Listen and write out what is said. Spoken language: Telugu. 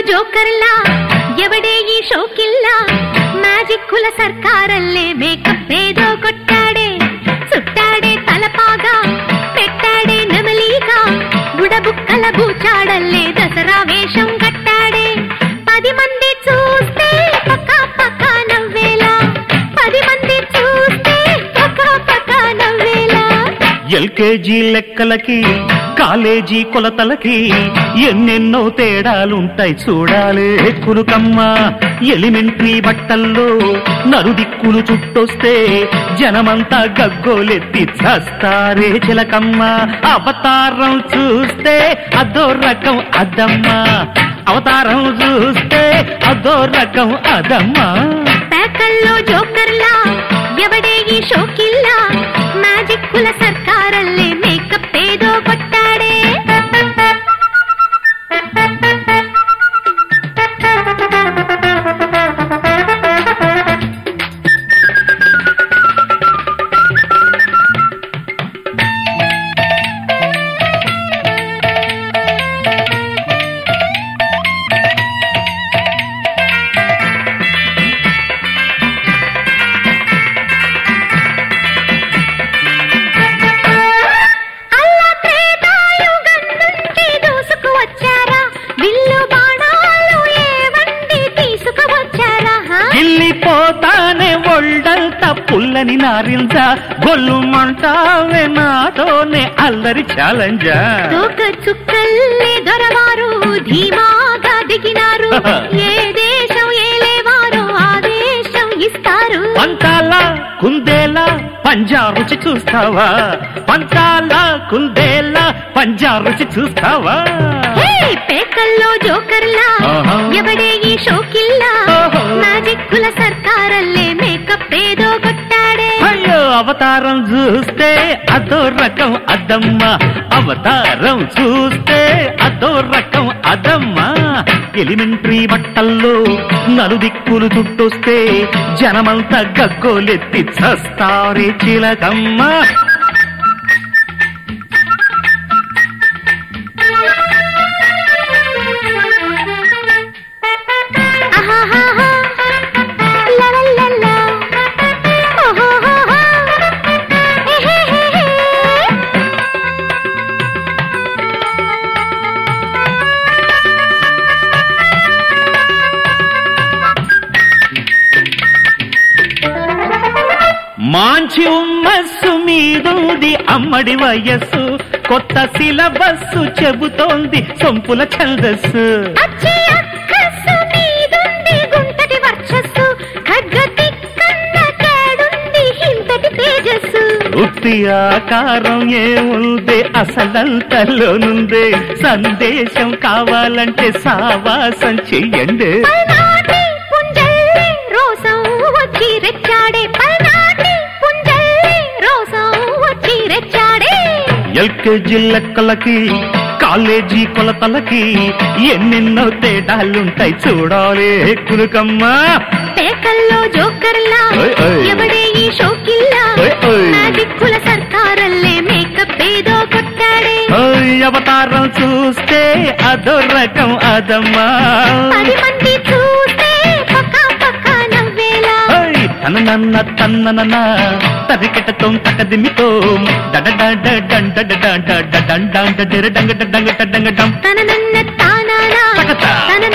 జోకర్లా ఎవడే ఈ షోకిల్లా మ్యాజిక్కుల సర్కారల్లే మేకప్ ఏదో కొట్టాడే చుట్టాడే తలపాగా పెట్టాడే నెమలీగా బుడబుక్కల బూచాడల్లే దసరా వేషం కట్టాడే పది మంది చూస్తే పక్క పక్క నవ్వేలా పది మంది చూస్తే పక్క పక్క నవ్వేలా ఎల్కేజీ లెక్కలకి కాలేజీ కొలతలకి ఎన్నెన్నో తేడాలుంటాయి చూడాలే కురుకమ్మ ఎలిమెంటరీ బట్టల్లో నలుదిక్కులు చుట్టొస్తే జనమంతా గగ్గోలెత్తి చస్తారే చిలకమ్మ అవతారం చూస్తే అదో రకం అదమ్మ అవతారం చూస్తే అదో రకం అదమ్మా ప్యాకల్లో జోకర్లా ఎవడే ఈ షోకిల్లా మ్యాజిక్కుల సర్కారల్లే మేకప్ ఏదో కొట్టాడే అల్లా త్రేతాయుగం నుండి దూసుకువచ్చారా విల్లు బాణాలు ఏవండి తీసుకువచ్చారా హా? వెళ్ళిపోతానే ఒళ్ళంతా పుల్లని నారింజ గొల్లు మంటావే నాతోనే అల్లరి ఛాలెంజా తోక చుక్కల్లే దొరవారు ధీమాగా దిగినారు ఏ దేశం ఏలేవారో ఆ దేశం ఇస్తారు పంతాల కుందేలా పంజా రుచి చూస్తావా పంతాల కుందేలా పంజా రుచి చూస్తావా హే, పేకల్లో జోకర్లా ఆహా. ఎవడే ఈ షోకిల్లా ఓహో. మ్యాజిక్కుల సర్కారల్లే మేకప్ ఏదో కొట్టాడే అయ్యో అవతారం చూస్తే అదో రకం అదమ్మ అవతారం చూస్తే అదో రకం అదమ్మ ఎలిమెంటరీ బట్టల్లో నలుదిక్కులు చుట్టొస్తే జనమంతా గగ్గోలెత్తి చస్తారే చిలకమ్మ ఆహాహాహా. లలలలా. ఓహోహోహో. ఎహెహెహె. మాంచి ఉమ్మస్సు మీదుంది అమ్మడి వయస్సు కొత్త సిలబస్సు చెబుతోంది సొంపుల ఛందస్సు అచ్చి అక్కస్సు మీదుంది గుంటటి వర్చస్సు ఖడ్గతి కన్న కేడుంది ఇంతటి తేజస్సు వృత్తి ఆకారం ఏముంది అసలంతలోనుంది సందేశం కావాలంటే సావాసం చెయ్యండి పల్నాటి పుంజల్లి రోసం వచ్చి రెచ్చాడే పల్నాటి పుంజల్లి రోసం వచ్చి రెచ్చాడే ఎల్కేజీ లెక్కలకి కాలేజీ కొలతలకి ఎన్నెన్నో తేడాలుంటాయి చూడాలి కునుకమ్మ పేకల్లో జోకర్లా ఓయ్ ఓయ్. ఎవడే ఈ షోకిల్లా ఓయ్ ఓయ్. మ్యాజిక్కుల సర్కారల్లే మేకప్ ఏదో కొట్టాడే ఓయ్ అవతారం చూస్తే అదో రకం అదమ్మా పది మంది చూస్తే పక్క పక్క నవ్వేలా ఓయ్ తననన్న తన్ననన తరికెటతో తకదిమితో డడ డడ డండ డండ డండ డండ డంగ డంగ డంగ డం తన నన్న తానానా తగతా. తన